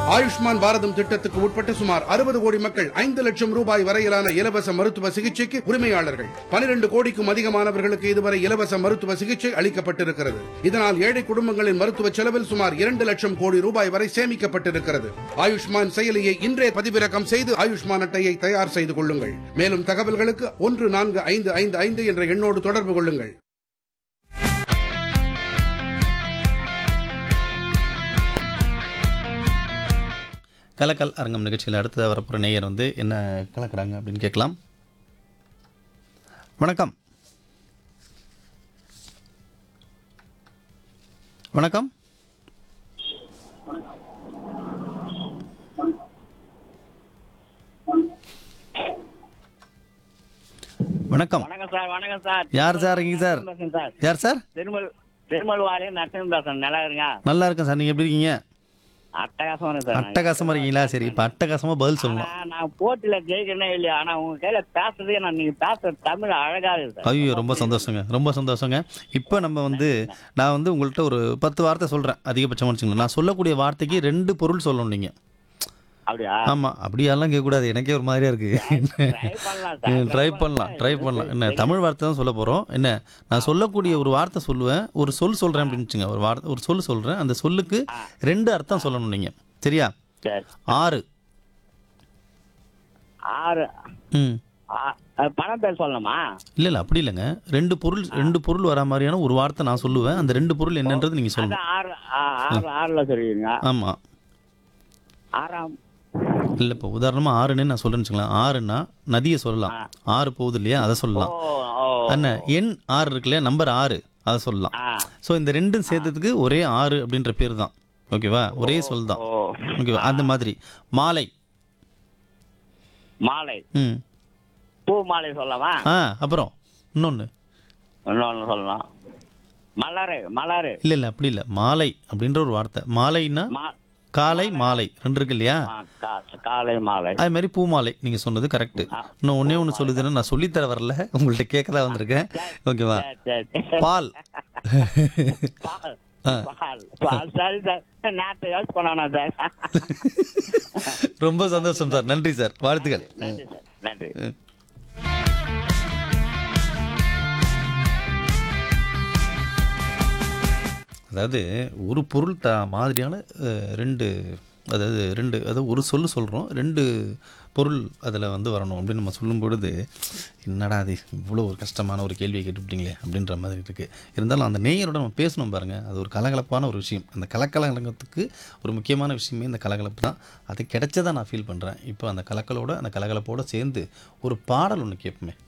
ஆயுஷ்மான் பாரதம் திட்டத்துக்கு உட்பட்ட சுமார் அறுபது கோடி மக்கள் ஐந்து லட்சம் ரூபாய் வரையிலான இலவச மருத்துவ சிகிச்சைக்கு உரிமையாளர்கள் பனிரெண்டு கோடிக்கும் அதிகமானவர்களுக்கு இதுவரை இலவச மருத்துவ சிகிச்சை அளிக்கப்பட்டிருக்கிறது இதனால் ஏழை குடும்பங்களின் மருத்துவ செலவில் சுமார் இரண்டு லட்சம் கோடி ரூபாய் வரை சேமிக்கப்பட்டிருக்கிறது ஆயுஷ்மான் செயலியை இன்றே பதிவிறக்கம் செய்து ஆயுஷ்மான் அட்டையை தயார் செய்து கொள்ளுங்கள் மேலும் தகவல்களுக்கு ஒன்று நான்கு ஐந்து ஐந்து ஐந்து என்ற எண்ணோடு தொடர்பு கொள்ளுங்கள் கலக்கல் அரங்கம் நிகழ்ச்சியில் அடுத்து வரப்போகிற நேயர் வந்து என்ன கலக்குறாங்க அப்படின்னு கேட்கலாம் வணக்கம் வணக்கம் வணக்கம் வணக்கம் சார் வணக்கம் சார் யார் சார் இருக்கீங்க சார் பேசுறேன் சார் யார் சார் திருமல் திருமல் வாரியம் நரசிம்மன் பேசுறேன் நல்லா இருங்க நல்லா இருக்கேன் சார் நீங்கள் எப்படி இருக்கீங்க அட்டகாசம் இருக்கு சார் அட்டகாசமாக இருக்கீங்களா சரி இப்போ அட்டகாசமாக பதில் சொல்லலாம் ஆனா, நான் போட்டியில ஜெயிக்கணும் இல்லையா ஆனா உங்க கையில பேசுறதே நான் நீங்க பேசுற தமிழ் அழகா இருக்கு சார் ஐயோ ரொம்ப சந்தோஷங்க ரொம்ப சந்தோஷங்க இப்போ நம்ம வந்து நான் வந்து உங்கள்கிட்ட ஒரு பத்து வார்த்தை சொல்கிறேன் அதிகபட்சமாக வச்சுங்களேன் நான் சொல்லக்கூடிய வார்த்தைக்கு ரெண்டு பொருள் சொல்லணும் நீங்கள் அப்படியா ஆமாம் அப்படியெல்லாம் கேட்கக்கூடாது எனக்கே ஒரு மாதிரியா இருக்குது ட்ரை பண்ணலாம் சார் ட்ரை பண்ணலாம் ட்ரை பண்ணலாம் என்ன தமிழ் வார்த்தை தான் சொல்ல போகிறோம் என்ன நான் சொல்லக்கூடிய ஒரு வார்த்தை சொல்லுவேன் ஒரு சொல் சொல்கிறேன் அப்படின்னு வச்சுங்க ஒரு வார்த்தை ஒரு சொல் சொல்கிறேன் அந்த சொல்லுக்கு ரெண்டு அர்த்தம் சொல்லணும் நீங்கள் சரியா சரி ஆறு ஆறு ம் ஆ- அஹ், பணம் பேர் சொல்லணுமா இல்லை இல்லை அப்படி இல்லைங்க ரெண்டு பொருள் ரெண்டு பொருள் வரா மாதிரியான ஒரு வார்த்தை நான் சொல்லுவேன் அந்த ரெண்டு பொருள் என்னன்றது நீங்கள் சொல்லணும் அதான் ஆறு ஆ, ஆறு ஆறுல சொல்லுவீங்க ஆமாம் ஆறாம் இல்லை இப்போ உதாரணமாக ஆறுன்னு நான் சொல்கிறேன்னு வச்சுக்கலாம் ஆறுன்னா நதியை சொல்லலாம் ஆறு போகுது இல்லையா அதை ஓ சொல்லலாம் ஓ என்ன எண் ஆறு இருக்கு இல்லையா நம்பர் ஆறு அதை சொல்லலாம் ஆ ஸோ இந்த ரெண்டும் சேர்த்ததுக்கு ஒரே ஆறு அப்படின்ற பேர் தான் ஓகேவா ஒரே சொல் தான் ஓ ஓகேவா அந்த மாதிரி மாலை மாலை ம் பூ மாலை சொல்லலாமா ஆ அப்புறம் இன்னொன்று இன்னொன்னு சொல்லலாம் மலரு மலரு இல்லை இல்லை அப்படி இல்லை மாலை அப்படின்ற ஒரு வார்த்தை மாலைன்னா மா காலை மாலை ரெண்டு இருக்கு இல்லையா ஆ, கா- காலை மாலை அது மாதிரி பூமாலை நீங்கள் சொன்னது கரெக்டு இன்னும் ஒன்றே ஒன்று சொல்லுதுன்னா நான் சொல்லித்தர வரல உங்கள்கிட்ட கேட்க தான் வந்திருக்கேன் ஓகேவா சரி, சரி. பால் பால் பால் பால் சரி சார் நேற்று யோசிச்சு பண்ணானா சார் ரொம்ப சந்தோஷம் சார் நன்றி சார் வாழ்த்துக்கள் நன்றி சார் நன்றி அதாவது ஒரு பொருள் த மாதிரியான அஹ், ரெண்டு அதாவது ரெண்டு அதாவது ஒரு சொல்லு சொல்கிறோம் ரெண்டு பொருள் அதில் வந்து வரணும் அப்படின்னு நம்ம சொல்லும் பொழுது என்னடா அது இவ்வளோ ஒரு கஷ்டமான ஒரு கேள்வியை கேட்டுவிட்டீங்களே அப்படின்ற மாதிரி இருக்குது இருந்தாலும் அந்த நேயரோட நம்ம பேசணும் பாருங்கள் அது ஒரு கலகலப்பான ஒரு விஷயம் அந்த கலக்கலங்கத்துக்கு ஒரு முக்கியமான விஷயமே இந்த கலகலப்பு தான் அது கிடைச்சதா நான் ஃபீல் பண்ணுறேன் இப்போ அந்த கலக்கலோட அந்த கலகலப்போட சேர்ந்து ஒரு பாடல் ஒன்று கேட்போமே